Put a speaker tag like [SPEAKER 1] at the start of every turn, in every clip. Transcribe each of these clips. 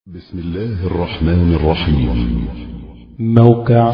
[SPEAKER 1] بسم الله الرحمن الرحيم
[SPEAKER 2] موقع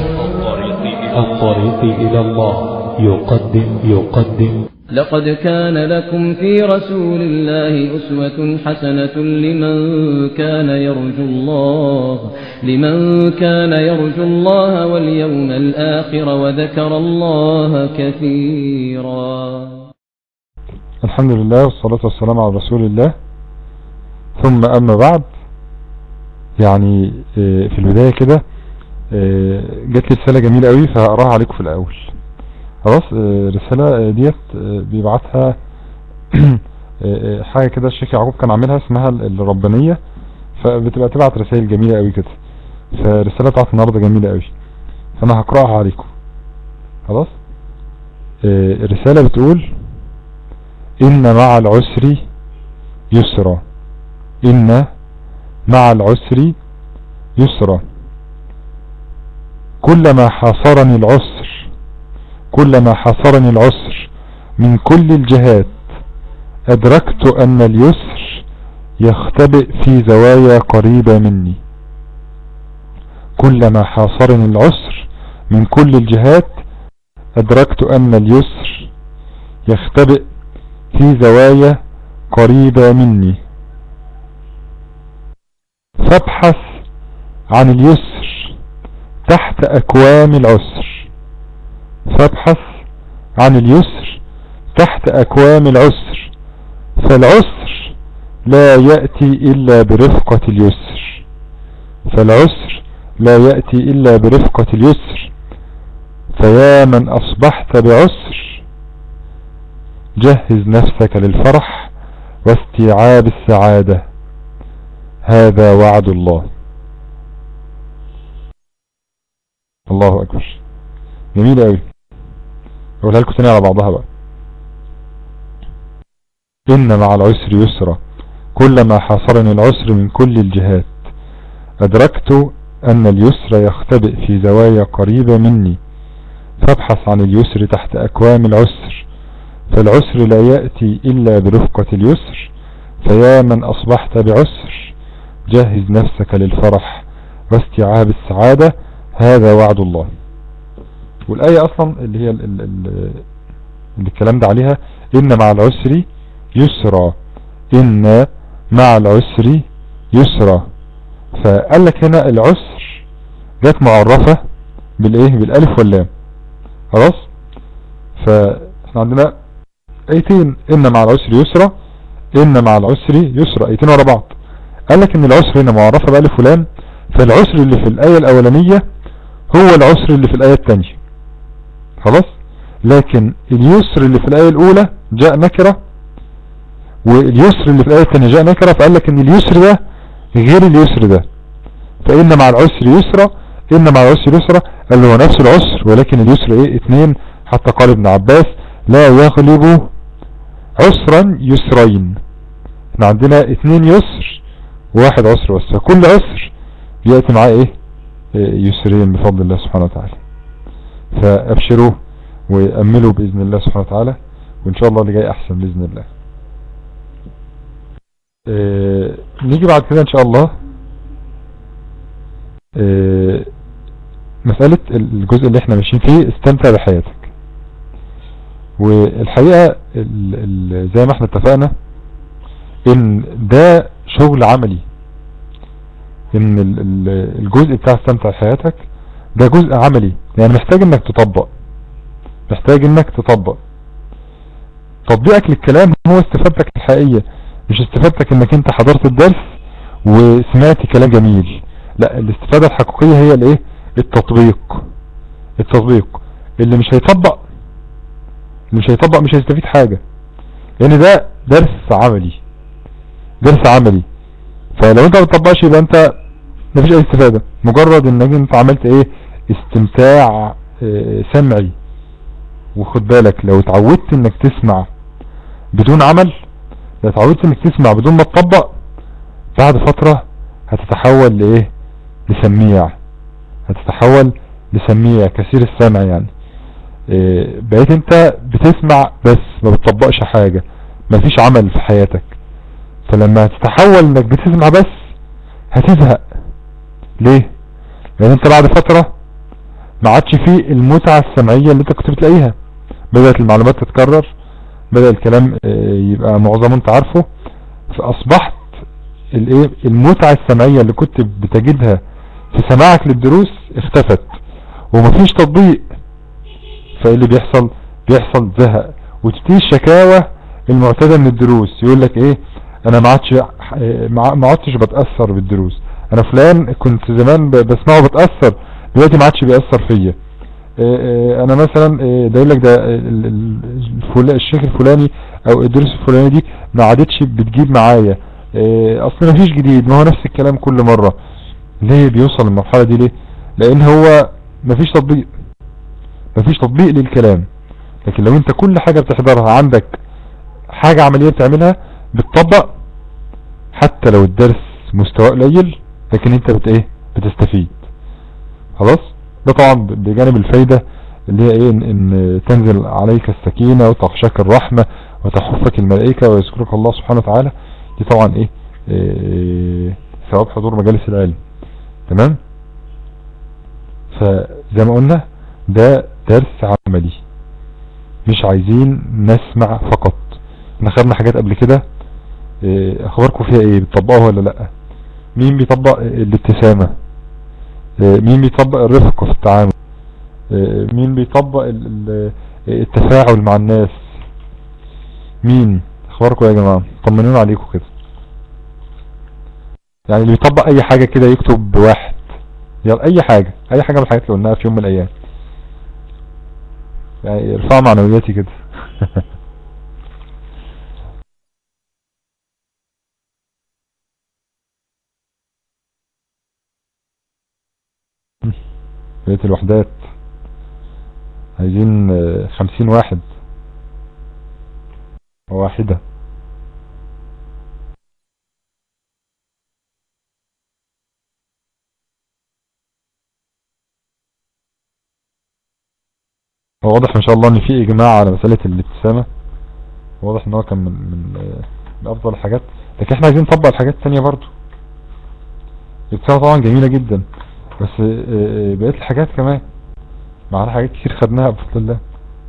[SPEAKER 2] الطريق إلى الله يقدم يقدم
[SPEAKER 3] لقد كان لكم في رسول الله أسوة حسنة لمن كان يرجو الله لمن كان يرجو الله واليوم الآخر وذكر الله كثيرا
[SPEAKER 4] الحمد لله والصلاة والسلام على رسول الله ثم أما بعد يعني آه، في البداية كده آه، جات لي رسالة جميلة قوي فهقراها عليكم في الأول خلاص آه، الرسالة آه، ديت آه، بيبعتها آه، آه، حاجة كده الشيخ يعقوب كان عاملها اسمها ال- الربانية فبتبقى تبعت رسائل جميلة قوي كده فالرسالة بتاعت النهاردة جميلة قوي فأنا هقراها عليكم خلاص آه، الرسالة بتقول إن مع العسر يسرا إن مع العسر يسرا كلما حاصرني العسر كلما حاصرني العسر من كل الجهات أدركت أن اليسر يختبئ في زوايا قريبة مني كلما حاصرني العسر من كل الجهات أدركت أن اليسر يختبئ في زوايا قريبة مني فابحث عن اليسر تحت أكوام العسر فابحث عن اليسر تحت أكوام العسر فالعسر لا يأتي إلا برفقة اليسر فالعسر لا يأتي إلا برفقة اليسر فيا من أصبحت بعسر جهز نفسك للفرح واستيعاب السعادة هذا وعد الله الله أكبر جميلة أوي أقولها لكم تاني على بعضها بقى إن مع العسر يسرا كلما حاصرني العسر من كل الجهات أدركت أن اليسر يختبئ في زوايا قريبة مني فابحث عن اليسر تحت أكوام العسر فالعسر لا يأتي إلا برفقة اليسر فيا من أصبحت بعسر جهز نفسك للفرح واستيعاب السعادة هذا وعد الله والآية أصلا اللي هي ال- ال- ال- اللي الكلام ده عليها إن مع العسر يسرا إن مع العسر يسرا فقال لك هنا العسر جت معرفة بالإيه بالألف واللام خلاص فاحنا عندنا ايتين ان مع العسر يسرا ان مع العسر يسرا ايتين ورا بعض قال لك ان العسر هنا معرفة بألف ولام فالعسر اللي في الآية الأولانية هو العسر اللي في الآية الثانية خلاص لكن اليسر اللي في الآية الأولى جاء نكرة واليسر اللي في الآية الثانية جاء نكرة فقال لك ان اليسر ده غير اليسر ده فإن مع العسر يسرا إن مع العسر يسرا قال له هو نفس العسر ولكن اليسر ايه اتنين حتى قال ابن عباس لا يغلب عسرا يسرين احنا عندنا اتنين يسر وواحد عسر بس فكل عسر بيأتي معاه ايه إيه، يسرين بفضل الله سبحانه وتعالى فابشروا واملوا باذن الله سبحانه وتعالى وان شاء الله اللي جاي احسن باذن الله اه نيجي بعد كده ان شاء الله اه مسألة الجزء اللي احنا ماشيين فيه استمتع بحياتك والحقيقة ال ال زي ما احنا اتفقنا ان ده شغل عملي ان ال ال الجزء بتاع استمتع بحياتك ده جزء عملي يعني محتاج انك تطبق محتاج انك تطبق تطبيقك للكلام هو استفادتك الحقيقية مش استفادتك انك انت حضرت الدرس وسمعت كلام جميل لا الاستفادة الحقيقية هي الايه التطبيق التطبيق اللي مش هيطبق اللي مش هيطبق مش هيستفيد حاجة لان ده درس عملي درس عملي فلو انت ما بتطبقش يبقى انت مفيش اي استفادة مجرد انك انت عملت ايه استمتاع اه سمعي وخد بالك لو اتعودت انك تسمع بدون عمل لو اتعودت انك تسمع بدون ما تطبق بعد فترة هتتحول لايه لسميع هتتحول لسميع كثير السمع يعني إيه، بقيت انت بتسمع بس ما بتطبقش حاجة مفيش عمل في حياتك فلما تتحول انك بتسمع بس هتزهق ليه لان انت بعد فترة ما عادش فيه المتعة السمعية اللي انت كنت بتلاقيها بدأت المعلومات تتكرر بدأ الكلام آه، يبقى معظمه انت عارفه فاصبحت الايه المتعة السمعية اللي كنت بتجدها في سماعك للدروس اختفت ومفيش تطبيق فايه اللي بيحصل بيحصل زهق وتبتدي الشكاوى المعتادة من الدروس يقول لك ايه انا ما عادش ما ما عدتش بتأثر بالدروس انا فلان كنت زمان ب- بسمعه بتأثر دلوقتي ما عادش بيأثر فيا إيه إيه انا مثلا إيه ده يقول لك ده ال- ال- الفلا- الشيخ الفلاني او الدروس الفلانية دي ما عادتش بتجيب معايا إيه اصلا ما فيش جديد ما هو نفس الكلام كل مرة ليه بيوصل للمرحلة دي ليه لان هو ما فيش تطبيق ما فيش تطبيق للكلام لكن لو انت كل حاجة بتحضرها عندك حاجة عملية بتعملها بتطبق حتى لو الدرس مستوى قليل لكن انت بت ايه بتستفيد خلاص ده طبعا بجانب الفايدة اللي هي ايه ان, إن تنزل عليك السكينة وتخشاك الرحمة وتحفك الملائكة ويذكرك الله سبحانه وتعالى دي طبعا ايه, إيه ثواب حضور مجالس العلم تمام فزي ما قلنا ده درس عملي مش عايزين نسمع فقط احنا خدنا حاجات قبل كده إيه، اخباركم فيها ايه بتطبقوها ولا لا مين بيطبق الابتسامة إيه، مين بيطبق الرفق في التعامل إيه، مين بيطبق ال- ال- التفاعل مع الناس مين اخباركم يا جماعة طمنونا عليكم كده يعني اللي بيطبق اي حاجة كده يكتب بواحد يلا اي حاجة اي حاجة من الحاجات اللي قلناها في يوم من الايام يعني ارفع معنوياتي كده بقية الوحدات عايزين آه، خمسين واحد واحدة هو واضح ان شاء الله ان في اجماع على مسألة الابتسامة واضح ان هو كان من من, آه، من افضل الحاجات لكن احنا عايزين نطبق الحاجات التانية برضو الابتسامة طبعا جميلة جدا بس آه، آه، بقيت الحاجات كمان معانا حاجات كتير خدناها بفضل الله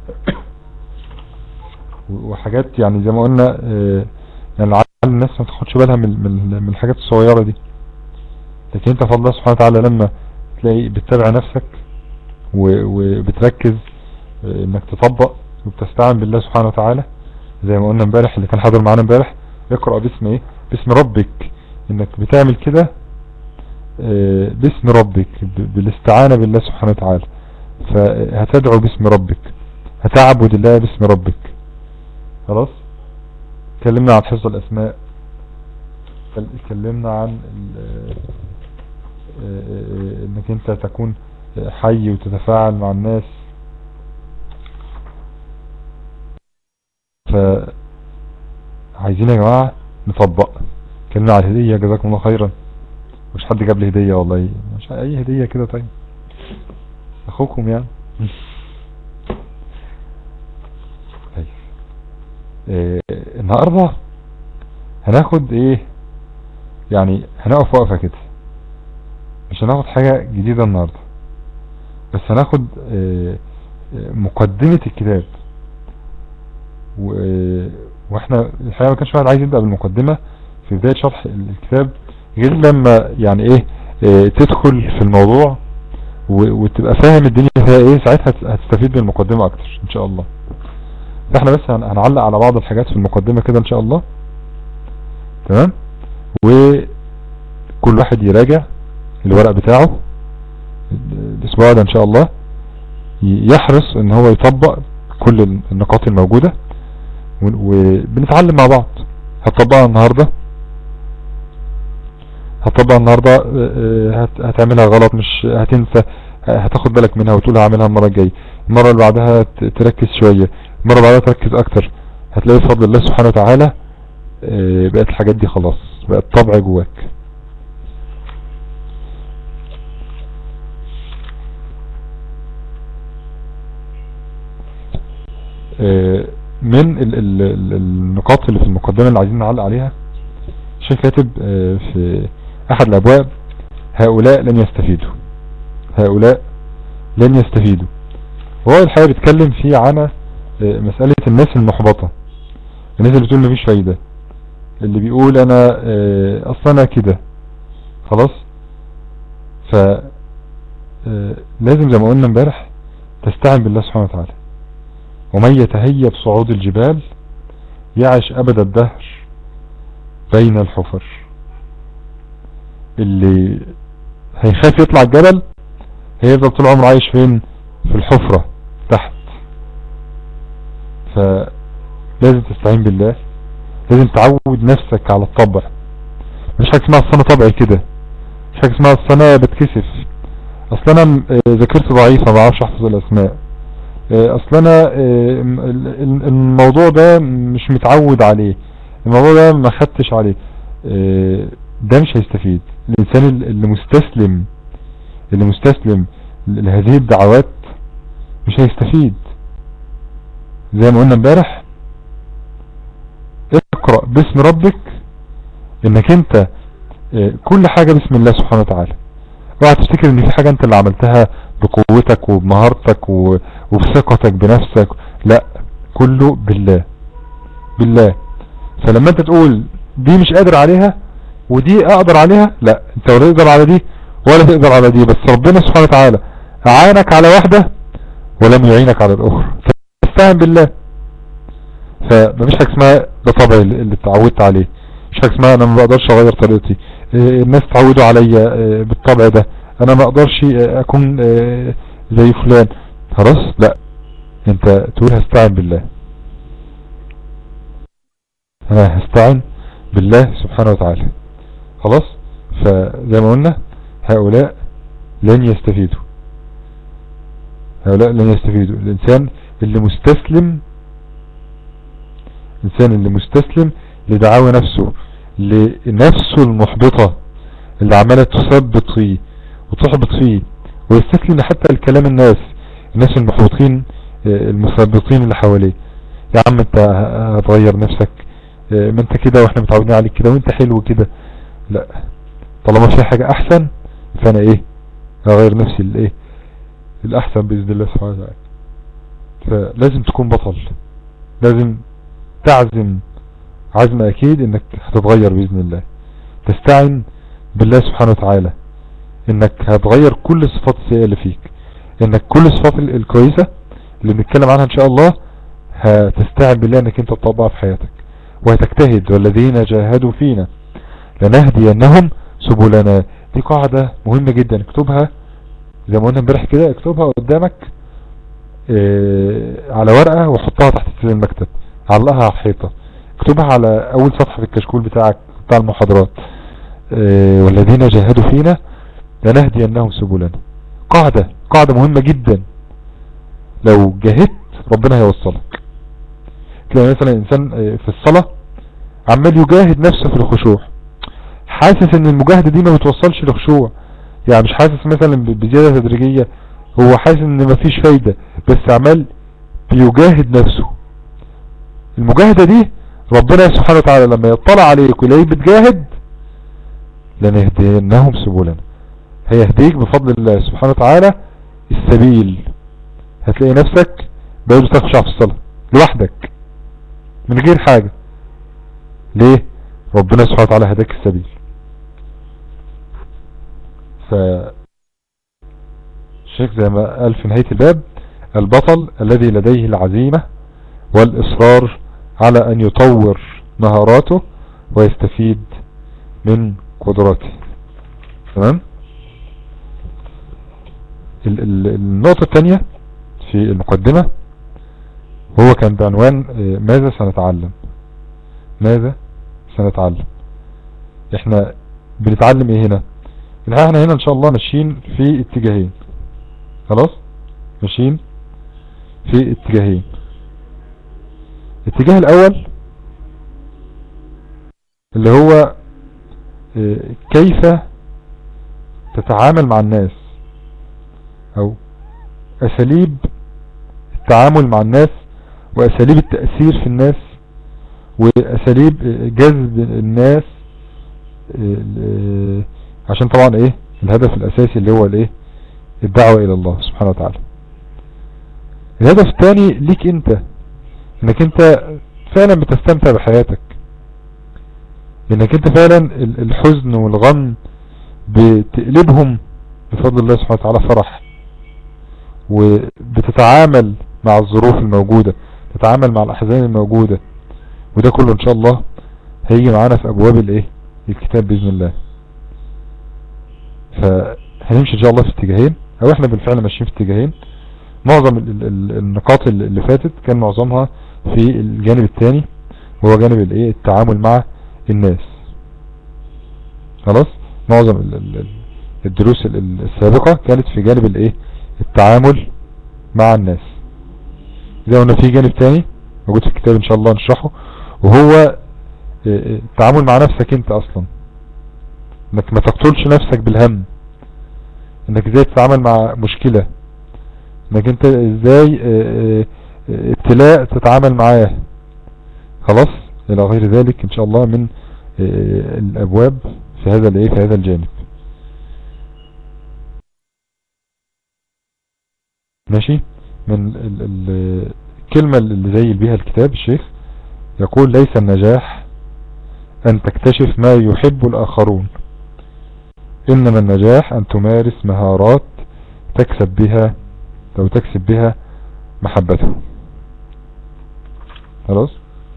[SPEAKER 4] و- وحاجات يعني زي ما قلنا آه، يعني لعل الناس ما تاخدش بالها من من من الحاجات الصغيرة دي لكن انت فضل الله سبحانه وتعالى لما تلاقي بتتابع نفسك و- وبتركز آه، انك تطبق وبتستعن بالله سبحانه وتعالى زي ما قلنا امبارح اللي كان حاضر معانا امبارح اقرأ باسم ايه باسم ربك انك بتعمل كده آه، باسم ربك ب- بالاستعانة بالله سبحانه وتعالى فهتدعو باسم ربك هتعبد الله باسم ربك خلاص اتكلمنا عن حفظ الاسماء اتكلمنا عن ال- آه، آه، انك انت تكون حي وتتفاعل مع الناس ف عايزين يا جماعة نطبق اتكلمنا عن الهدية جزاكم الله خيرا مش حد جاب لي هدية والله مش اي هدية كده طيب اخوكم يعني طيب إيه النهاردة هناخد ايه يعني هنقف وقفة كده مش هناخد حاجة جديدة النهاردة بس هناخد إيه إيه مقدمة الكتاب و... واحنا الحقيقة ما كانش واحد عايز يبدأ بالمقدمة في بداية شرح الكتاب غير لما يعني ايه, إيه تدخل في الموضوع و... وتبقى فاهم الدنيا فيها ايه ساعتها هت- هتستفيد من المقدمة اكتر ان شاء الله فاحنا بس هن- هنعلق على بعض الحاجات في المقدمة كده ان شاء الله تمام وكل واحد يراجع الورق بتاعه الاسبوع ده ان شاء الله ي- يحرص ان هو يطبق كل النقاط الموجودة و- وبنتعلم مع بعض هتطبقها النهاردة هتطبقها النهاردة آه، آه، هت- هتعملها غلط مش هتنسى هتاخد بالك منها وتقول هعملها المرة الجاية المرة اللي بعدها ت- تركز شوية المرة اللي بعدها تركز اكتر هتلاقي بفضل الله سبحانه وتعالى آه، بقت الحاجات دي خلاص بقت طبع جواك آه، من ال ال ال النقاط اللي في المقدمة اللي عايزين نعلق عليها شيخ كاتب آه، في احد الابواب هؤلاء لن يستفيدوا هؤلاء لن يستفيدوا وهو الحقيقة بيتكلم فيه عن آه، مسألة الناس المحبطة الناس اللي بتقول مفيش فايدة اللي بيقول انا آه، اصلا انا كده خلاص ف آه، لازم زي ما قلنا امبارح تستعن بالله سبحانه وتعالى ومن يتهيب صعود الجبال يعش ابد الدهر بين الحفر اللي هيخاف يطلع الجبل هيفضل طول عمره عايش فين في الحفرة تحت فلازم تستعين بالله لازم تعود نفسك على الطبع مش حاجة اسمها اصل انا طبعي كده مش حاجة اسمها اصل انا بتكسف اصل انا آه، ذاكرتي ضعيفة ما بعرفش احفظ الاسماء آه، اصل انا آه، م- ال- ال- الموضوع ده مش متعود عليه الموضوع ده ما خدتش عليه آه، ده مش هيستفيد الانسان ال- اللي مستسلم اللي مستسلم ل- لهذه الدعوات مش هيستفيد زي ما قلنا امبارح اقرأ باسم ربك انك انت آه، كل حاجة باسم الله سبحانه وتعالى اوعى تفتكر ان في حاجة انت اللي عملتها بقوتك وبمهارتك و- وبثقتك بنفسك لا كله بالله بالله فلما انت تقول دي مش قادر عليها ودي اقدر عليها لا انت ولا تقدر على دي ولا تقدر على دي بس ربنا سبحانه وتعالى اعانك على واحدة ولم يعينك على الاخرى فاستعن بالله فمفيش حاجة اسمها ده طبعي اللي اللي اتعودت عليه مش حاجة اسمها انا ما بقدرش اغير طريقتي إيه، الناس تعودوا عليا إيه، بالطبع ده انا ما اقدرش إيه، اكون إيه، زي فلان خلاص لا انت تقول هستعن بالله انا هستعن بالله سبحانه وتعالى خلاص فزي ما قلنا هؤلاء لن يستفيدوا هؤلاء لن يستفيدوا الانسان اللي مستسلم الانسان اللي مستسلم لدعاوى نفسه لنفسه المحبطة اللي عمالة تثبط فيه وتحبط فيه ويستسلم حتى لكلام الناس الناس المحبطين آه، المثبطين اللي حواليه يا عم انت هتغير نفسك آه، ما انت كده واحنا متعودين عليك كده وانت حلو كده لا طالما في حاجة احسن فانا ايه هغير نفسي الايه الاحسن باذن الله سبحانه وتعالى فلازم تكون بطل لازم تعزم عزم اكيد انك هتتغير باذن الله تستعن بالله سبحانه وتعالى انك هتغير كل الصفات السيئة اللي فيك انك كل الصفات ال- الكويسة اللي بنتكلم عنها ان شاء الله هتستعن بالله انك انت تطبقها في حياتك وهتجتهد والذين جاهدوا فينا لنهدينهم سبلنا دي قاعدة مهمة جدا اكتبها زي ما قلنا امبارح كده اكتبها قدامك اه على ورقة وحطها تحت سرير المكتب علقها على الحيطة اكتبها على اول صفحة في الكشكول بتاعك بتاع المحاضرات اه والذين جاهدوا فينا لنهدينهم سبلنا قاعدة قاعدة مهمة جدا لو جاهدت ربنا هيوصلك تلاقي مثلا انسان اه في الصلاة عمال يجاهد نفسه في الخشوع حاسس ان المجاهدة دي ما بتوصلش لخشوع يعني مش حاسس مثلا ب- بزيادة تدريجية هو حاسس ان مفيش فايدة بس عمال بيجاهد نفسه المجاهدة دي ربنا سبحانه وتعالى لما يطلع عليك ويلاقيك بتجاهد لنهدينهم سبلنا هيهديك بفضل الله سبحانه وتعالى السبيل هتلاقي نفسك بقيت تخشع في الصلاة لوحدك من غير حاجة ليه ربنا سبحانه وتعالى هداك السبيل ف الشيخ زي ما قال في نهاية الباب البطل الذي لديه العزيمة والإصرار على أن يطور مهاراته ويستفيد من قدراته تمام ال- ال- النقطة الثانية في المقدمة هو كان بعنوان آه، ماذا سنتعلم ماذا سنتعلم احنا بنتعلم ايه هنا الحقيقة احنا هنا ان شاء الله ماشيين في اتجاهين خلاص ماشيين في اتجاهين الاتجاه الاول اللي هو آه، كيف تتعامل مع الناس او اساليب التعامل مع الناس واساليب التأثير في الناس واساليب آه، جذب الناس آه، عشان طبعا ايه الهدف الاساسي اللي هو الايه الدعوة الى الله سبحانه وتعالى الهدف الثاني ليك انت انك انت فعلا بتستمتع بحياتك انك انت فعلا الحزن والغم بتقلبهم بفضل الله سبحانه وتعالى فرح وبتتعامل مع الظروف الموجودة تتعامل مع الاحزان الموجودة وده كله ان شاء الله هيجي معانا في ابواب الايه الكتاب باذن الله فهنمشي ان شاء الله في اتجاهين او احنا بالفعل ماشيين في اتجاهين معظم ال ال النقاط اللي فاتت كان معظمها في الجانب الثاني وهو جانب الايه التعامل مع الناس خلاص معظم ال ال الدروس السابقة كانت في جانب الايه التعامل مع الناس اذا قلنا في جانب تاني موجود في الكتاب ان شاء الله نشرحه وهو التعامل مع نفسك انت اصلا انك ما تقتلش نفسك بالهم انك ازاي تتعامل مع مشكلة انك انت ازاي ابتلاء تتعامل معاه خلاص الى غير ذلك ان شاء الله من الابواب في هذا الايه في هذا الجانب ماشي من الكلمة اللي زي بيها الكتاب الشيخ يقول ليس النجاح ان تكتشف ما يحب الاخرون انما النجاح ان تمارس مهارات تكسب بها او تكسب بها محبته خلاص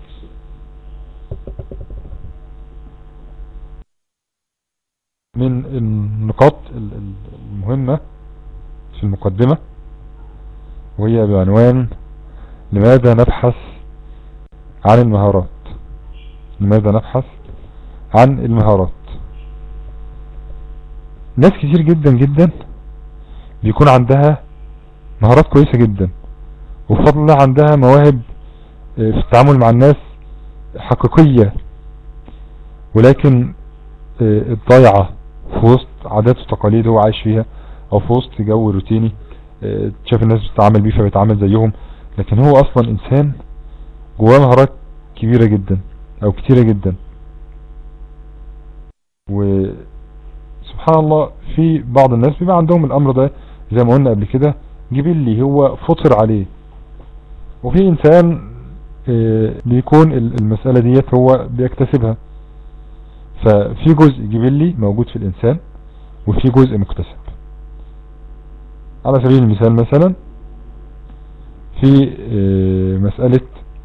[SPEAKER 4] من النقاط المهمة في المقدمة وهي بعنوان لماذا نبحث عن المهارات لماذا نبحث عن المهارات ناس كتير جدا جدا بيكون عندها مهارات كويسة جدا وبفضل الله عندها مواهب في التعامل مع الناس حقيقية ولكن الضيعة في وسط عادات وتقاليد هو عايش فيها او في وسط جو روتيني شاف الناس بتتعامل بيه فبيتعامل زيهم لكن هو اصلا انسان جواه مهارات كبيرة جدا او كتيرة جدا وسبحان الله في بعض الناس بيبقى عندهم الامر ده زي ما قلنا قبل كده جبلي هو فطر عليه وفي انسان بيكون المسألة ديت هو بيكتسبها ففي جزء جبلي موجود في الانسان وفي جزء مكتسب على سبيل المثال مثلا في مسألة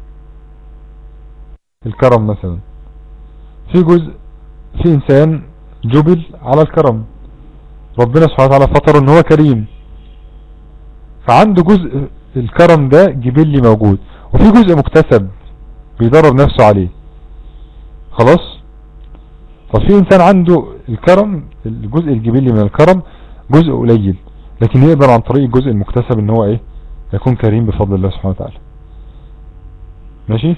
[SPEAKER 4] الكرم مثلا في جزء في انسان جبل على الكرم ربنا سبحانه وتعالى فطره ان هو كريم فعنده جزء الكرم ده جبلي موجود وفي جزء مكتسب بيدرب نفسه عليه خلاص طب في انسان عنده الكرم الجزء الجبلي من الكرم جزء قليل لكن يقدر عن طريق الجزء المكتسب ان هو ايه يكون كريم بفضل الله سبحانه وتعالى ماشي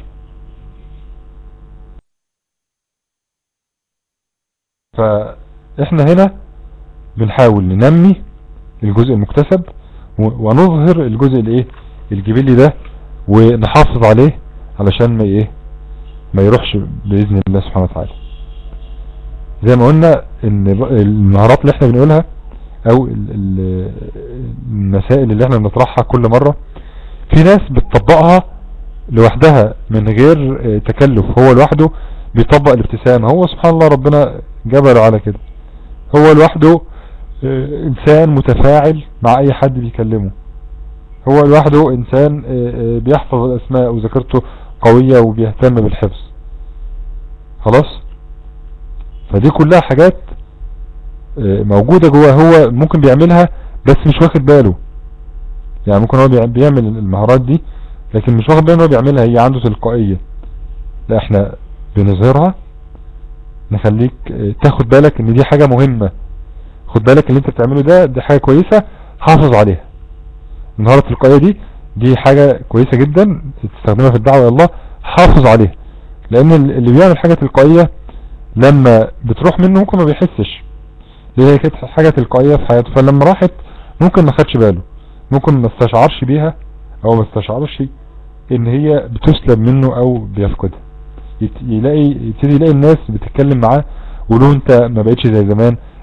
[SPEAKER 4] فاحنا هنا بنحاول ننمي الجزء المكتسب ونظهر الجزء الايه الجبلي ده ونحافظ عليه علشان ما ايه ما يروحش باذن الله سبحانه وتعالى زي ما قلنا ان المهارات اللي احنا بنقولها او المسائل اللي احنا بنطرحها كل مرة في ناس بتطبقها لوحدها من غير تكلف هو لوحده بيطبق الابتسامة هو سبحان الله ربنا جبله على كده هو لوحده انسان متفاعل مع اي حد بيكلمه هو لوحده انسان بيحفظ الاسماء وذاكرته قوية وبيهتم بالحفظ خلاص فدي كلها حاجات موجودة جوه هو ممكن بيعملها بس مش واخد باله يعني ممكن هو بيعمل المهارات دي لكن مش واخد باله ان هو بيعملها هي عنده تلقائية لا احنا بنظهرها نخليك تاخد بالك ان دي حاجة مهمة خد بالك اللي انت بتعمله ده دي حاجة كويسة حافظ عليها المهارة التلقائية دي دي حاجة كويسة جدا تستخدمها في الدعوة الى الله حافظ عليها لان اللي بيعمل حاجة تلقائية لما بتروح منه ممكن ما بيحسش دي هي كانت حاجة تلقائية في حياته فلما راحت ممكن ما خدش باله ممكن ما استشعرش بيها او ما استشعرش ان هي بتسلب منه او بيفقدها يلاقي يبتدي يلاقي الناس بتتكلم معاه وله انت ما بقتش زي زمان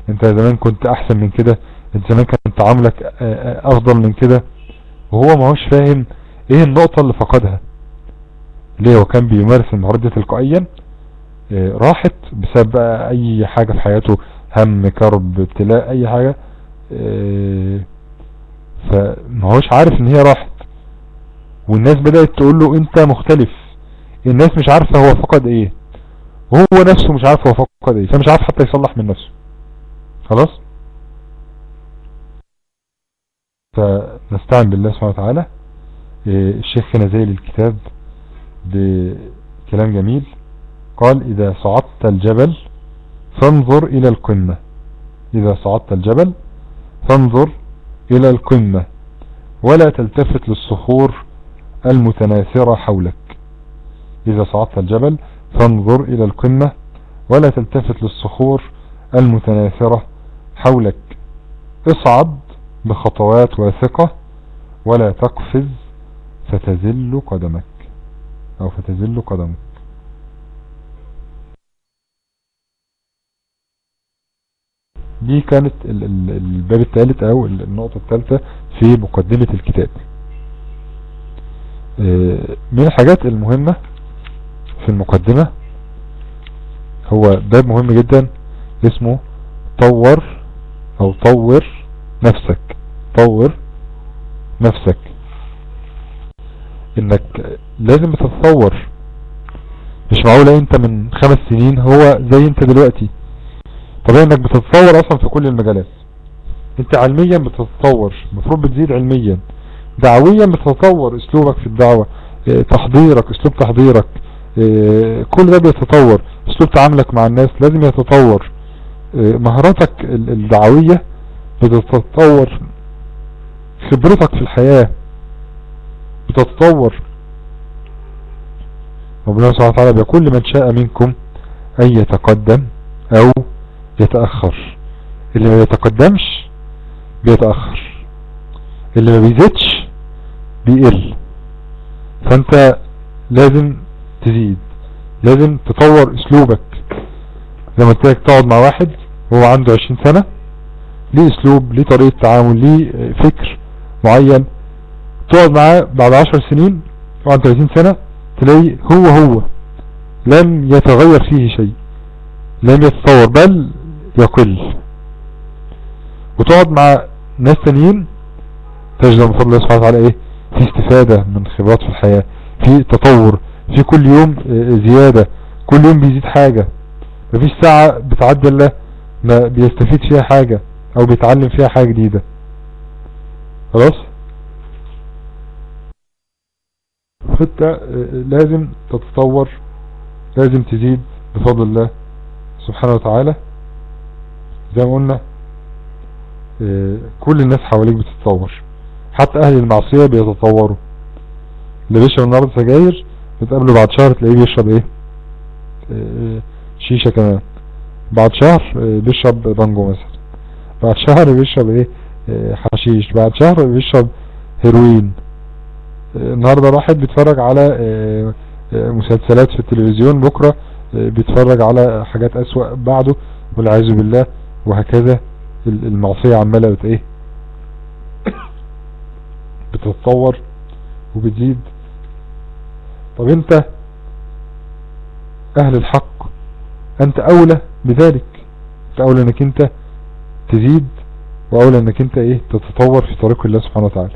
[SPEAKER 4] انت زمان كنت احسن من كده انت زمان كان تعاملك آه، آه، افضل من كده وهو ما هوش فاهم ايه النقطة اللي فقدها ليه هو كان بيمارس المهارات دي تلقائيا آه، راحت بسبب بقى اي حاجة في حياته هم كرب ابتلاء اي حاجة آه، فما هوش عارف ان هي راحت والناس بدأت تقول له انت مختلف الناس مش عارفة هو فقد ايه وهو نفسه مش عارف هو فقد ايه فمش عارف حتى يصلح من نفسه خلاص فنستعين بالله سبحانه وتعالى إيه، الشيخ هنا زي الكتاب بكلام جميل قال إذا صعدت الجبل فانظر إلى القمة إذا صعدت الجبل فانظر إلى القمة ولا تلتفت للصخور المتناثرة حولك إذا صعدت الجبل فانظر إلى القمة ولا تلتفت للصخور المتناثرة حولك اصعد بخطوات واثقة ولا تقفز فتزل قدمك او فتزل قدمك دي كانت ال- ال- الباب الثالث او ال- النقطة الثالثة في مقدمة الكتاب آه، من الحاجات المهمة في المقدمة هو باب مهم جدا اسمه طور او طور نفسك طور نفسك انك لازم تتطور مش معقولة انت من خمس سنين هو زي انت دلوقتي طبيعي انك بتتطور اصلا في كل المجالات انت علميا بتتطور المفروض بتزيد علميا دعويا بتتطور اسلوبك في الدعوة اه، تحضيرك اسلوب تحضيرك اه، كل ده بيتطور اسلوب تعاملك مع الناس لازم يتطور اه، مهاراتك ال- الدعوية بتتطور خبرتك في الحياة بتتطور ربنا سبحانه وتعالى بيقول لمن شاء منكم أن يتقدم أو يتأخر اللي ما يتقدمش بيتأخر اللي ما بيزيدش بيقل فانت لازم تزيد لازم تطور اسلوبك زي ما قلت لك تقعد مع واحد وهو عنده 20 سنة ليه اسلوب ليه طريقة تعامل ليه فكر معين تقعد معاه بعد 10 سنين وعنده 30 سنة تلاقي هو هو لم يتغير فيه شيء لم يتطور بل يقل وتقعد مع ناس تانيين تجد من فضل الله سبحانه وتعالى ايه في استفادة من خبرات في الحياة في تطور في كل يوم آه، زيادة كل يوم بيزيد حاجة مفيش ساعة بتعدي الله ما بيستفيد فيها حاجة او بيتعلم فيها حاجة جديدة خلاص فانت آه، لازم تتطور لازم تزيد بفضل الله سبحانه وتعالى زي ما قلنا آه، كل الناس حواليك بتتطور حتى اهل المعصية بيتطوروا اللي بيشرب النهارده سجاير بتقابله بعد شهر تلاقيه بيشرب ايه آه، شيشة كمان بعد شهر آه، بيشرب بانجو مثلا بعد شهر بيشرب ايه آه، حشيش بعد شهر بيشرب هيروين آه، النهاردة واحد بيتفرج على آه، آه، مسلسلات في التلفزيون بكرة آه، بيتفرج على حاجات اسوأ بعده والعياذ بالله وهكذا ال- المعصية عمالة بت ايه بتتطور وبتزيد طب انت اهل الحق انت اولى بذلك انت اولى انك انت تزيد واولى انك انت ايه تتطور في طريق الله سبحانه وتعالى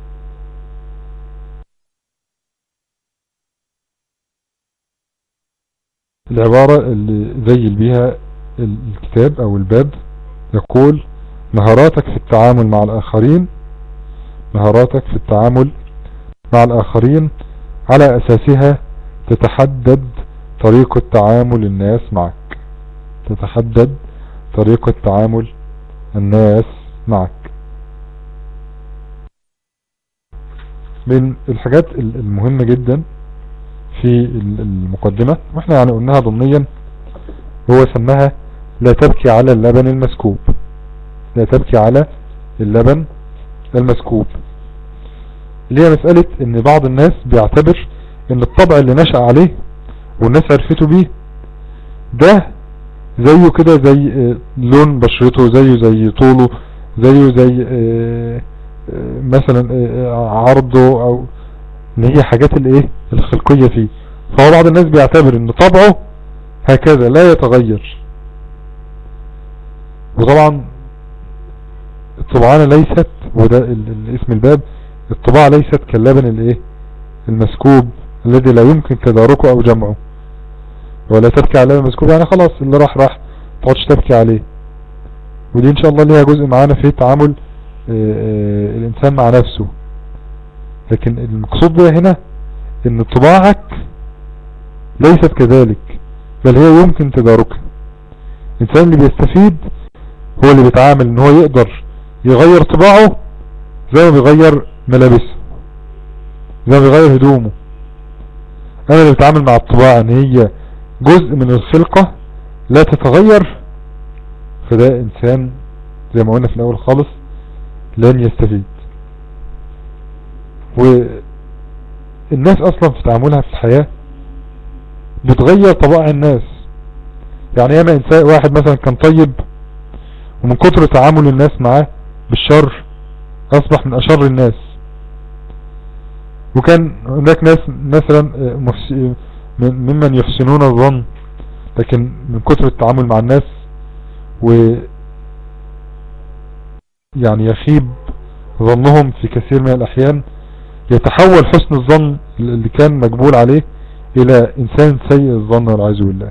[SPEAKER 4] العبارة اللي زيل بيها الكتاب او الباب يقول مهاراتك في التعامل مع الاخرين مهاراتك في التعامل مع الاخرين على اساسها تتحدد طريقة تعامل الناس معك تتحدد طريقة تعامل الناس معك من الحاجات المهمة جدا في المقدمة واحنا يعني قلناها ضمنيا هو سماها لا تبكي على اللبن المسكوب لا تبكي على اللبن المسكوب اللي هي مسألة ان بعض الناس بيعتبر ان الطبع اللي نشأ عليه والناس عرفته بيه ده زيه كده زي آه، لون بشرته زيه زي طوله زيه زي آه، آه، مثلا آه، عرضه او اللي هي حاجات الايه الخلقية فيه فهو بعض الناس بيعتبر ان طبعه هكذا لا يتغير وطبعا الطبعانة ليست وده ال- ال- اسم الباب الطباعة ليست كاللبن الايه المسكوب الذي لا يمكن تداركه او جمعه ولا تبكي على اللبن المسكوب يعني خلاص اللي راح راح تقعدش تبكي عليه ودي ان شاء الله ليها جزء معانا في تعامل آه، آه، الانسان مع نفسه لكن المقصود بها هنا ان طباعك ليست كذلك بل هي يمكن تداركها الانسان اللي بيستفيد هو اللي بيتعامل ان هو يقدر يغير طباعه زي ما بيغير ملابسه زي ما بيغير هدومه انا اللي بتعامل مع الطباع ان هي جزء من الخلقة لا تتغير فده انسان زي ما قلنا في الاول خالص لن يستفيد والناس اصلا في تعاملها في الحياة بتغير طبائع الناس يعني ياما انسان واحد مثلا كان طيب ومن كتر تعامل الناس معاه بالشر اصبح من اشر الناس وكان هناك ناس مثلا آه، محس- آه، من- ممن يحسنون الظن لكن من كتر التعامل مع الناس و يعني يخيب ظنهم في كثير من الأحيان يتحول حسن الظن اللي كان مقبول عليه إلى إنسان سيء الظن والعياذ بالله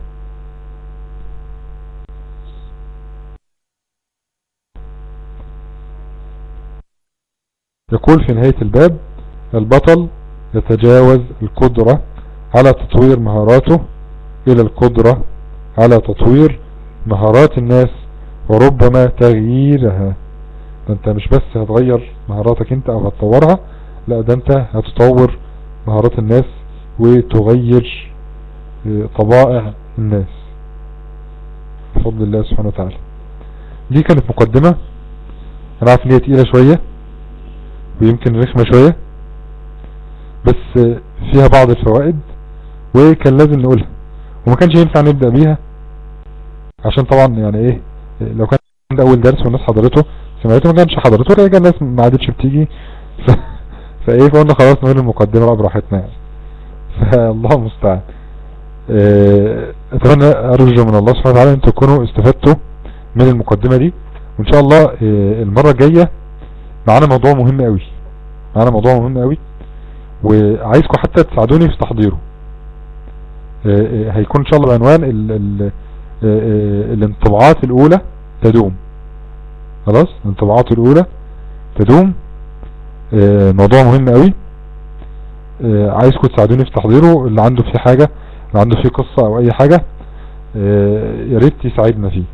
[SPEAKER 4] يقول في نهاية الباب البطل يتجاوز القدرة على تطوير مهاراته إلى القدرة على تطوير مهارات الناس وربما تغييرها ده انت مش بس هتغير مهاراتك انت او هتطورها لا ده انت هتطور مهارات الناس وتغير اه، طبائع الناس بفضل الله سبحانه وتعالى دي كانت مقدمة انا عارف ان هي تقيلة شوية ويمكن رخمة شوية بس اه، فيها بعض الفوائد وكان لازم نقولها وما كانش ينفع نبدأ بيها عشان طبعا يعني ايه لو كان ده اول درس والناس حضرته سمعته ما كانش حضرته ولا كان الناس ما عادتش بتيجي ف... فايه فقلنا خلاص نقول المقدمة بقى براحتنا يعني فالله المستعان اه، اتمنى ارجو من الله سبحانه وتعالى ان تكونوا استفدتوا من المقدمة دي وان شاء الله اه، المرة الجاية معانا موضوع مهم قوي معانا موضوع مهم قوي وعايزكم حتى تساعدوني في تحضيره اه، اه، هيكون ان شاء الله بعنوان ال ال اه، اه، الانطباعات الاولى تدوم خلاص الانطباعات الاولى تدوم اه، موضوع مهم قوي اه، عايزكم تساعدوني في تحضيره اللي عنده فيه حاجة اللي عنده فيه قصة او اي حاجة اه، يا ريت يساعدنا فيه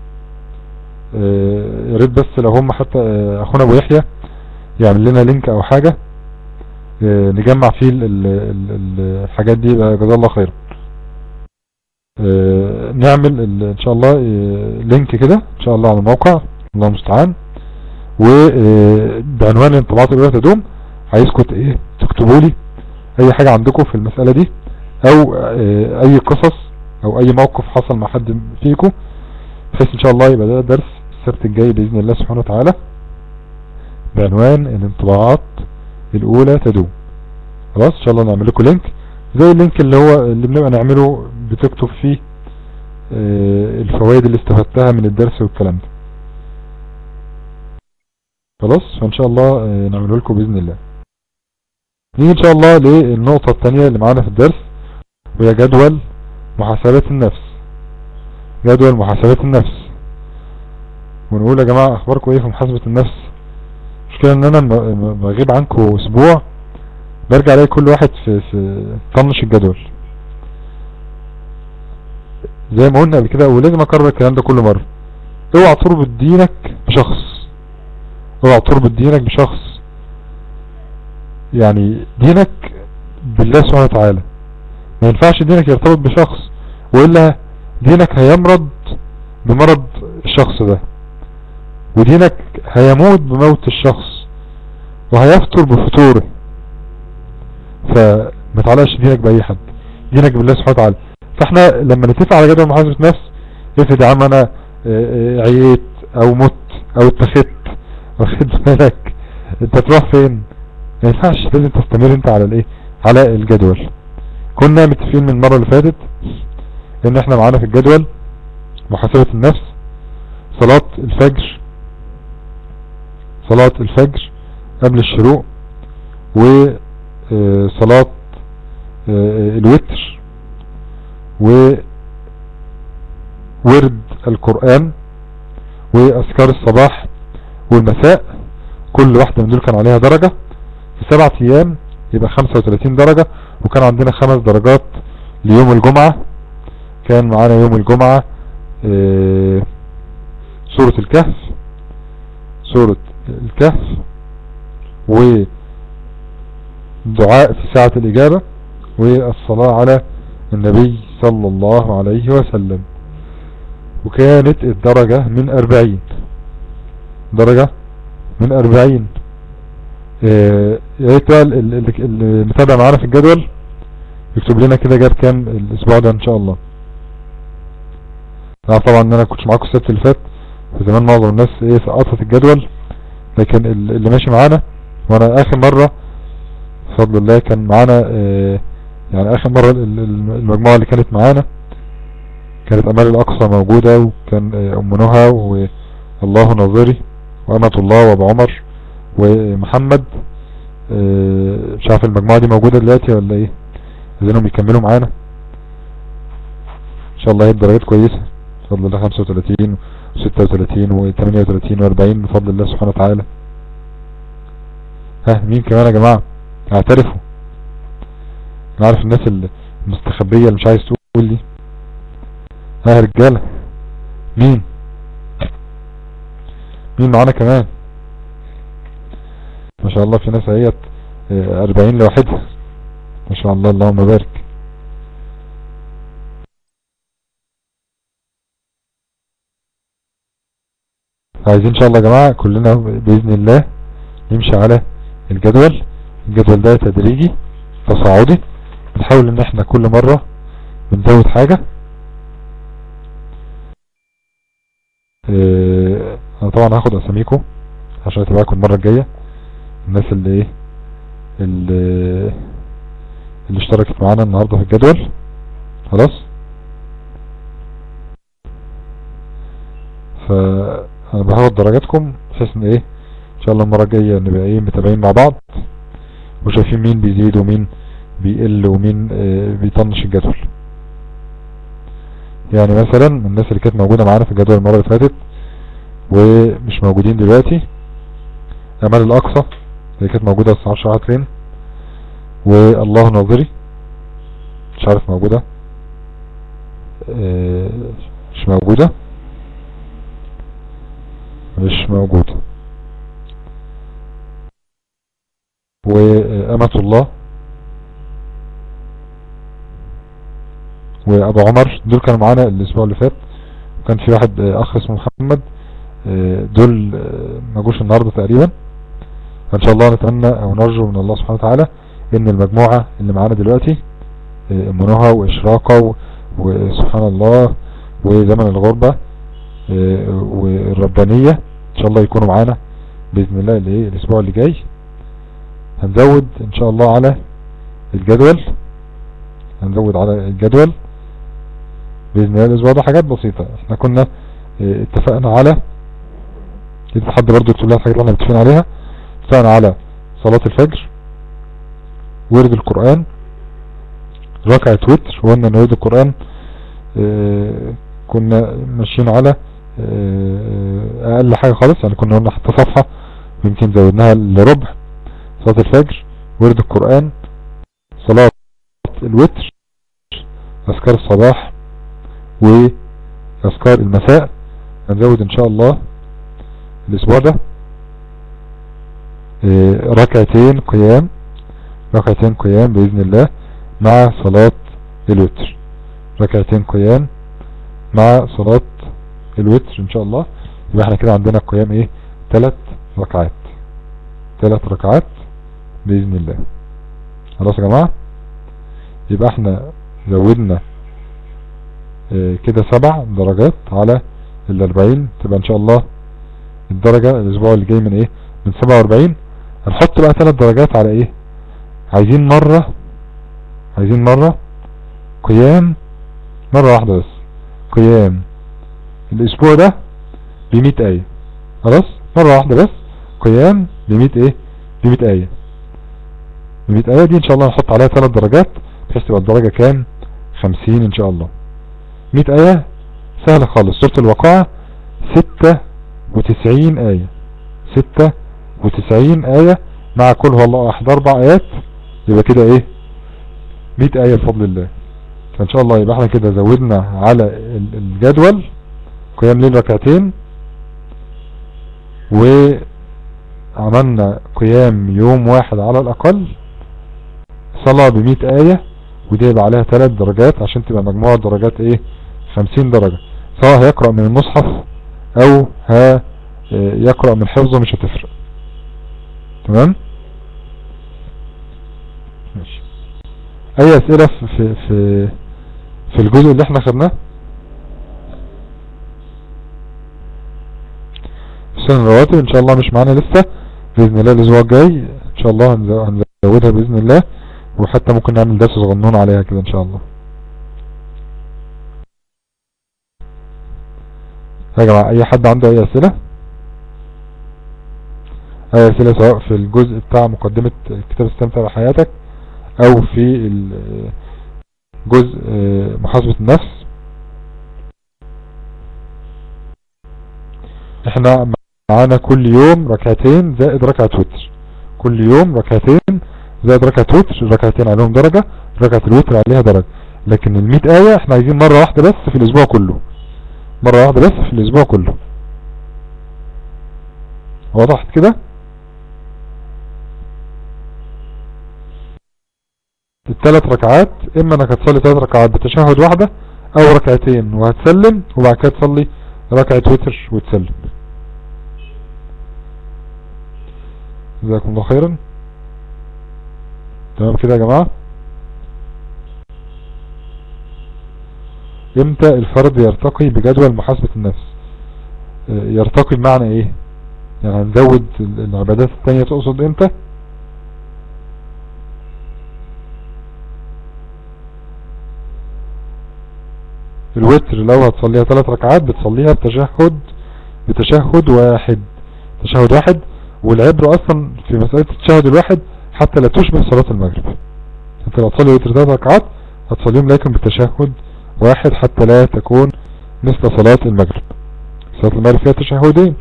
[SPEAKER 4] اه، يا ريت بس لو هم حتى اه، اخونا ابو يحيى يعمل لنا لينك او حاجة اه، نجمع فيه ال- ال- ال- الحاجات دي يبقى جزاه الله خير اه، نعمل ال- ان شاء الله اه، لينك كده ان شاء الله على الموقع الله المستعان وبعنوان الانطباعات الاولى تدوم عايزكم ت- ايه تكتبوا لي اي حاجة عندكم في المسألة دي او اه، اي قصص او اي موقف حصل مع حد فيكم بحيث ان شاء الله يبقى ده درس السبت الجاي باذن الله سبحانه وتعالى بعنوان الانطباعات الاولى تدوم خلاص ان شاء الله نعمل لكم لينك زي اللينك اللي هو اللي بنبقى نعمله بتكتب فيه اه، الفوائد اللي استفدتها من الدرس والكلام ده خلاص فان شاء الله اه، نعمله لكم باذن الله نيجي ان شاء الله للنقطة الثانية اللي معانا في الدرس وهي جدول محاسبة النفس جدول محاسبة النفس ونقول يا جماعة اخباركم ايه في محاسبة النفس مشكلة ان انا م- م- بغيب عنكم اسبوع برجع الاقي كل واحد في في طنش الجدول زي ما قلنا قبل كده ولازم اكرر الكلام ده كل مرة اوعى تربط دينك بشخص اوعى تربط دينك بشخص يعني دينك بالله سبحانه وتعالى ما ينفعش دينك يرتبط بشخص وإلا دينك هيمرض بمرض الشخص ده ودينك هيموت بموت الشخص وهيفطر بفطوره فما تعلقش دينك بأي حد دينك بالله سبحانه وتعالى فاحنا لما نتفق على جدول محاسبة نفس افرض يا عم انا آه، آه، عييت او مت او اتخذت واخد بالك انت تروح فين ما ينفعش لازم تستمر انت على الايه على الجدول كنا متفقين من المرة اللي فاتت ان احنا معانا في الجدول محاسبة النفس صلاة الفجر صلاة الفجر قبل الشروق وصلاة الوتر وورد القرآن واذكار الصباح والمساء كل واحدة من دول كان عليها درجة في سبعة ايام يبقى 35 درجة وكان عندنا خمس درجات ليوم الجمعة كان معانا يوم الجمعة آه، سورة الكهف سورة الكهف ودعاء في ساعة الإجابة والصلاة على النبي صلى الله عليه وسلم وكانت الدرجة من أربعين درجة من أربعين آه، يا ريت بقى ال- ال- ال- اللي متابع معانا في الجدول يكتب لنا كده جاب كام الاسبوع ده ان شاء الله انا طبعا ان انا كنتش معاكم السبت اللي فات وزمان معظم الناس ايه سقطت الجدول لكن ال- اللي ماشي معانا وانا اخر مرة بفضل الله كان معانا آه، يعني اخر مرة ال- ال- المجموعة اللي كانت معانا كانت امال الاقصى موجودة وكان آه، ام نهى والله ناظري وامة الله وابو عمر ومحمد آه، مش عارف المجموعة دي موجودة دلوقتي ولا ايه عايزينهم يكملوا معانا ان شاء الله هي درجات كويسة بفضل الله 35 و36 و38 و40 بفضل الله سبحانه وتعالى ها مين كمان يا جماعة اعترفوا انا عارف الناس المستخبية اللي مش عايز تقول لي ها يا رجالة مين مين معانا كمان ما شاء الله في ناس اهيت آه، 40 لوحدها ما شاء الله اللهم بارك عايزين ان شاء الله يا جماعة كلنا بإذن الله نمشي على الجدول الجدول ده تدريجي تصاعدي بنحاول ان احنا كل مرة بنزود حاجة اه انا طبعا هاخد اساميكم عشان اتابعكم المرة الجاية الناس اللي ايه اللي, اللي اشتركت معانا النهاردة في الجدول خلاص فانا بهاخد درجاتكم بحيث ان ايه ان شاء الله المرة الجاية نبقى ايه متابعين مع بعض وشايفين مين بيزيد ومين بيقل ومين اه بيطنش الجدول يعني مثلا من الناس اللي كانت موجودة معانا في الجدول المرة اللي فاتت ومش موجودين دلوقتي امال الاقصى اللي كانت موجودة الساعة 10 فين والله ناظري مش عارف موجودة اه مش موجودة مش موجودة وأمة الله وأبو عمر دول كانوا معانا الأسبوع اللي فات وكان في واحد أخ اسمه محمد دول ما جوش النهاردة تقريبا فإن شاء الله نتمنى أو نرجو من الله سبحانه وتعالى إن المجموعة اللي معانا دلوقتي منوها وإشراقة وسبحان الله وزمن الغربة والربانية ان شاء الله يكونوا معانا باذن الله الايه الاسبوع اللي جاي هنزود ان شاء الله على الجدول هنزود على الجدول باذن الله الاسبوع ده حاجات بسيطة احنا كنا اه اتفقنا على اذا حد برضو يكتب لنا الحاجات اللي احنا متفقين عليها اتفقنا على صلاة الفجر ورد القرآن ركعة وتر وقلنا ان ورد القرآن اه كنا ماشيين على اقل حاجة خالص يعني كنا قلنا حتى صفحة يمكن زودناها لربع صلاة الفجر ورد القرآن صلاة الوتر اذكار الصباح واذكار المساء هنزود ان شاء الله الاسبوع ده ركعتين قيام ركعتين قيام باذن الله مع صلاة الوتر ركعتين قيام مع صلاة الوتر ان شاء الله يبقى احنا كده عندنا القيام ايه ثلاث ركعات ثلاث ركعات باذن الله خلاص يا جماعة يبقى احنا زودنا آه، كده سبع درجات على الاربعين تبقى ان شاء الله الدرجة الاسبوع اللي جاي من ايه من سبعة واربعين هنحط بقى ثلاث درجات على ايه عايزين مرة عايزين مرة قيام مرة واحدة بس قيام الاسبوع ده بمئة اية خلاص مرة واحدة بس قيام بمئة ايه بمئة اية بمئة اية دي ان شاء الله نحط عليها ثلاث درجات بحيث تبقى الدرجة كام خمسين ان شاء الله مئة اية سهلة خالص سورة الواقعة ستة وتسعين اية ستة وتسعين اية مع كل هو الله احد اربع ايات يبقى كده ايه مئة اية بفضل الله فان شاء الله يبقى احنا كده زودنا على ال- الجدول قيام ليل ركعتين وعملنا قيام يوم واحد على الاقل صلاة بمئة اية ودي يبقى عليها ثلاث درجات عشان تبقى مجموع درجات ايه خمسين درجة سواء هيقرأ من المصحف او ها يقرأ من حفظه مش هتفرق تمام ماشي اي اسئلة في في في, في الجزء اللي احنا خدناه سنة الرواتب ان شاء الله مش معانا لسه باذن الله الاسبوع الجاي ان شاء الله هنزو- هنزودها باذن الله وحتى ممكن نعمل درس صغنون عليها كده ان شاء الله يا جماعة اي حد عنده اي اسئلة اي اسئلة سواء في الجزء بتاع مقدمة كتاب استمتع بحياتك او في ال- جزء آه، محاسبة النفس احنا معانا كل يوم ركعتين زائد ركعة وتر كل يوم ركعتين زائد ركعة وتر ركعتين عليهم درجة ركعة الوتر عليها درجة لكن المئة آية احنا عايزين مرة واحدة بس في الاسبوع كله مرة واحدة بس في الاسبوع كله وضحت كده الثلاث ركعات اما انك هتصلي ثلاث ركعات بتشهد واحدة او ركعتين وهتسلم وبعد كده تصلي ركعة وتر وتسلم جزاكم الله خيرا تمام كده يا جماعة امتى الفرد يرتقي بجدول محاسبة النفس اه، يرتقي بمعنى ايه يعني هنزود ال- العبادات التانية تقصد امتى الوتر لو هتصليها ثلاث ركعات بتصليها بتشهد بتشهد واحد تشهد واحد والعبرة اصلا في مسألة التشهد الواحد حتى لا تشبه صلاة المغرب انت لو تصلي وتر ثلاث ركعات هتصليهم لكن بتشهد واحد حتى لا تكون مثل صلاة المغرب صلاة المغرب فيها تشهدين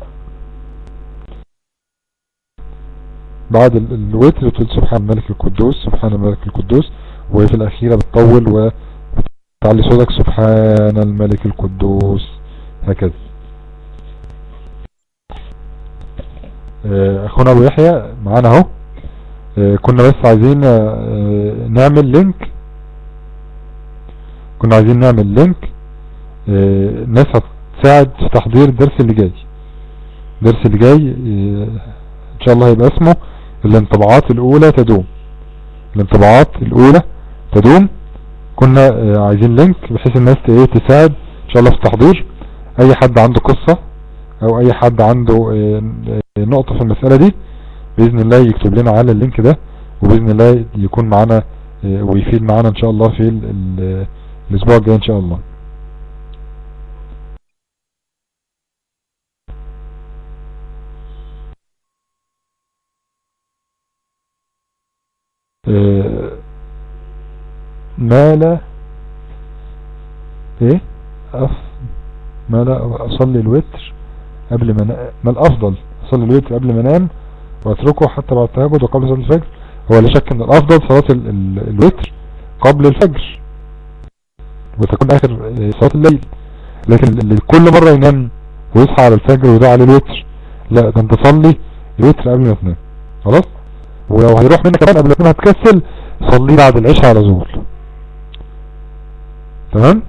[SPEAKER 4] بعد ال- الوتر بتقول سبحان الملك القدوس سبحان الملك القدوس وفي الأخيرة بتطول وبتعلي صوتك سبحان الملك القدوس هكذا آه، اخونا ابو يحيى معانا اهو آه، كنا بس عايزين آه، نعمل لينك كنا عايزين نعمل لينك آه، ناس هتساعد في تحضير الدرس اللي جاي الدرس اللي جاي آه، ان شاء الله هيبقى اسمه الانطباعات الاولى تدوم الانطباعات الاولى تدوم كنا آه، عايزين لينك بحيث الناس ت- ايه تساعد ان شاء الله في التحضير اي حد عنده قصة او اي حد عنده آه، آه، نقطة في المسألة دي بإذن الله يكتب لنا على اللينك ده وبإذن الله يكون معنا آه، ويفيد معنا ان شاء الله في ال- ال- الاسبوع الجاي ان شاء الله آه، ما لا ايه أف ما لا اصلي الوتر قبل ما نا- ما الافضل اصلي الوتر قبل ما انام واتركه حتى بعد التهجد وقبل صلاة الفجر هو لا شك ان الافضل صلاة ال- ال- الوتر قبل الفجر وتكون اخر آه، صلاة الليل لكن اللي كل مرة ينام ويصحى على الفجر ويدعى على الوتر لا ده انت صلي الوتر قبل ما تنام خلاص ولو هيروح منك كمان قبل ما تنام هتكسل صلي بعد العشاء على طول تمام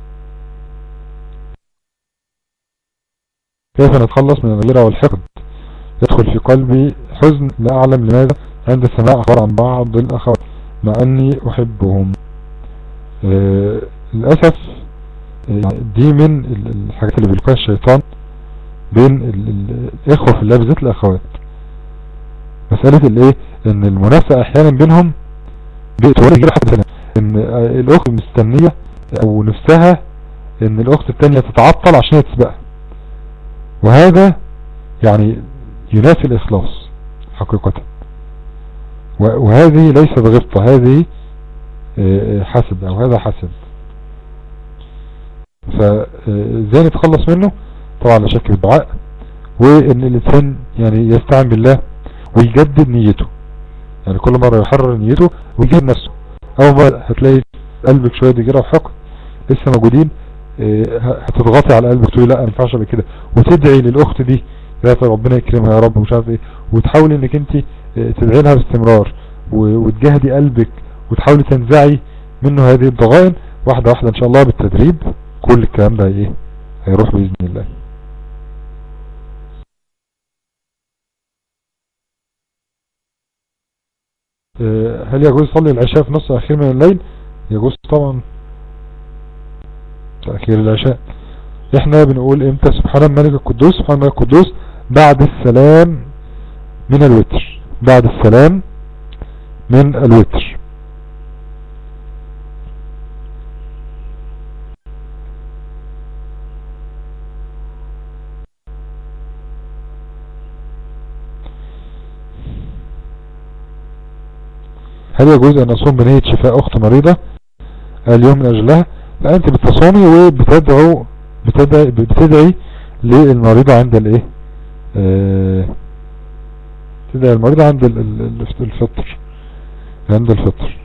[SPEAKER 4] كيف نتخلص من الغيرة والحقد يدخل في قلبي حزن لا أعلم لماذا عند سماع أخبار عن بعض الأخوات مع أني أحبهم آه للأسف يعني دي من ال- الحاجات اللي بيلقاها الشيطان بين ال- ال- الاخوة في الله بالذات الاخوات مسألة الايه ان المنافسة احيانا بينهم بتوري كده حد سنة ان آه، الاخت مستنية او نفسها ان الاخت التانية تتعطل عشان هي تسبقها وهذا يعني ينافي الاخلاص حقيقة و- وهذه ليست غبطة هذه آه، آه، حسد او هذا حسد فازاي نتخلص منه طبعا لا شك بالدعاء وان الانسان يعني يستعن بالله ويجدد نيته يعني كل مرة يحرر نيته ويجدد نفسه اول مرة هتلاقي قلبك شوية دجرة وحقد لسه موجودين آه، هتضغطي على قلبك تقولي لا ما ينفعش ابقى كده وتدعي للاخت دي يا رب ربنا يكرمها يا رب مش عارف ايه وتحاولي انك انت آه، تدعي لها باستمرار و- وتجاهدي قلبك وتحاولي تنزعي منه هذه الضغائن واحدة واحدة ان شاء الله بالتدريب كل الكلام ده ايه هيروح بإذن الله آه، هل يجوز صلي العشاء في نص اخير من الليل يجوز طبعا تأخير العشاء احنا بنقول امتى سبحان الملك القدوس سبحان الملك القدوس بعد السلام من الوتر بعد السلام من الوتر هل يجوز ان اصوم بنية شفاء اخت مريضة اليوم من اجلها لا انت بتصومي وبتدعو بتدعي, بتدعي للمريضة عند الايه آه، تدعي المريضة عند ال- ال- ال- الفطر عند الفطر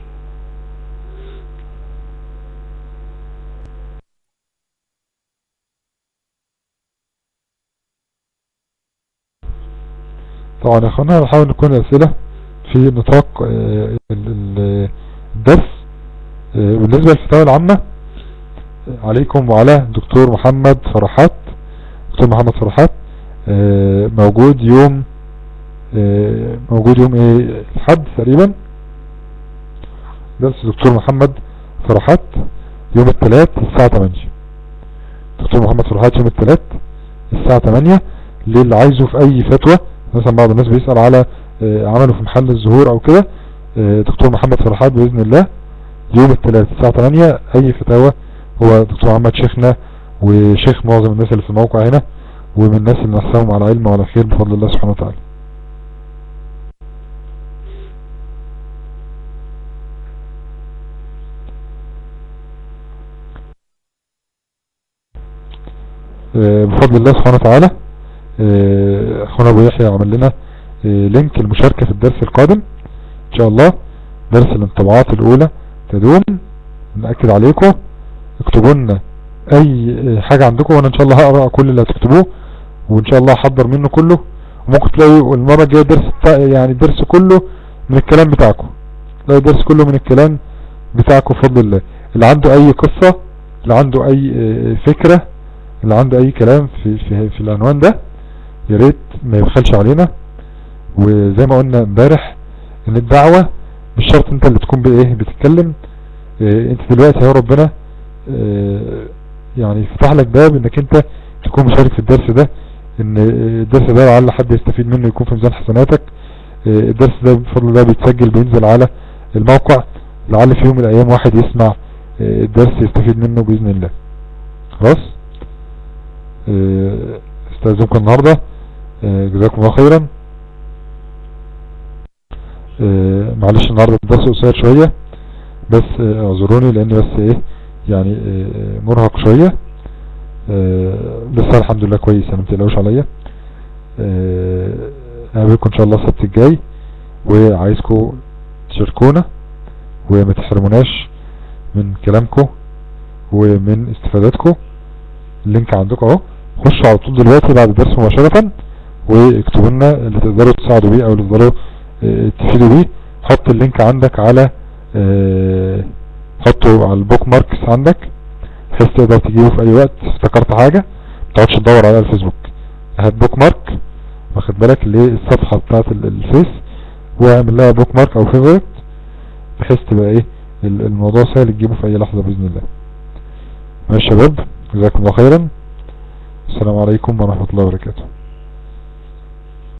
[SPEAKER 4] طبعا يا اخوانا هنحاول نكون اسئلة في نطاق آه، ال- ال- الدرس آه، بالنسبة للفتاوى العامة آه، عليكم وعلى دكتور محمد فرحات دكتور محمد فرحات آه، موجود يوم آه، موجود يوم ايه الحد تقريبا درس دكتور محمد فرحات يوم الثلاث الساعة 8 دكتور محمد فرحات يوم الثلاث الساعة 8 للي عايزه في اي فتوى مثلا بعض الناس بيسأل على آه، عمله في محل الزهور او كده آه، دكتور محمد فرحات بإذن الله يوم الثلاث الساعة 8 اي فتاوى هو دكتور محمد شيخنا وشيخ معظم الناس اللي في الموقع هنا ومن الناس اللي نحسهم على علم وعلى خير بفضل الله سبحانه وتعالى آه، بفضل الله سبحانه وتعالى آه، اخونا ابو يحيى عمل لنا آه، لينك المشاركة في الدرس القادم ان شاء الله درس الانطباعات الاولى تدوم نأكد عليكم اكتبوا لنا اي آه، حاجة عندكم وانا ان شاء الله هقرأ كل اللي هتكتبوه وان شاء الله هحضر منه كله وممكن تلاقوا المرة الجاية درس بتاع يعني الدرس كله من الكلام بتاعكم تلاقي الدرس كله من الكلام بتاعكم بفضل الله اللي عنده اي قصة اللي عنده اي آه، فكرة اللي عنده اي كلام في, في, في العنوان ده يا ريت ما يبخلش علينا وزي ما قلنا امبارح ان الدعوة مش شرط انت اللي تكون بايه بتتكلم اه انت دلوقتي اهو ربنا اه يعني فتح لك باب انك انت تكون مشارك في الدرس ده ان الدرس ده لعل حد يستفيد منه يكون في ميزان حسناتك اه الدرس ده بفضل الله بيتسجل بينزل على الموقع لعل في يوم من الايام واحد يسمع اه الدرس يستفيد منه باذن الله خلاص اه استاذنكم النهاردة اه جزاكم الله خيرا اه معلش النهاردة الدرس قصير شوية بس اه اعذروني لاني بس ايه يعني اه مرهق شوية اه بس الحمد لله كويس انا متقلقوش عليا اه اقابلكم ان شاء الله السبت الجاي وعايزكم تشاركونا وما تحرموناش من كلامكم ومن استفاداتكم اللينك عندكم اهو خشوا على طول دلوقتي بعد الدرس مباشرة واكتبوا لنا اللي تقدروا تساعدوا بيه او اللي تقدروا اه تفيدوا بيه حط اللينك عندك على اه حطه على البوك ماركس عندك بحيث تقدر تجيبه في اي وقت افتكرت حاجة متقعدش تدور على الفيسبوك هات بوك مارك واخد بالك للصفحة بتاعت الفيس واعمل لها بوك مارك او فيفورت بحيث تبقى ايه الموضوع سهل تجيبه في اي لحظة باذن الله ماشي يا شباب جزاكم الله خيرا السلام عليكم ورحمة الله وبركاته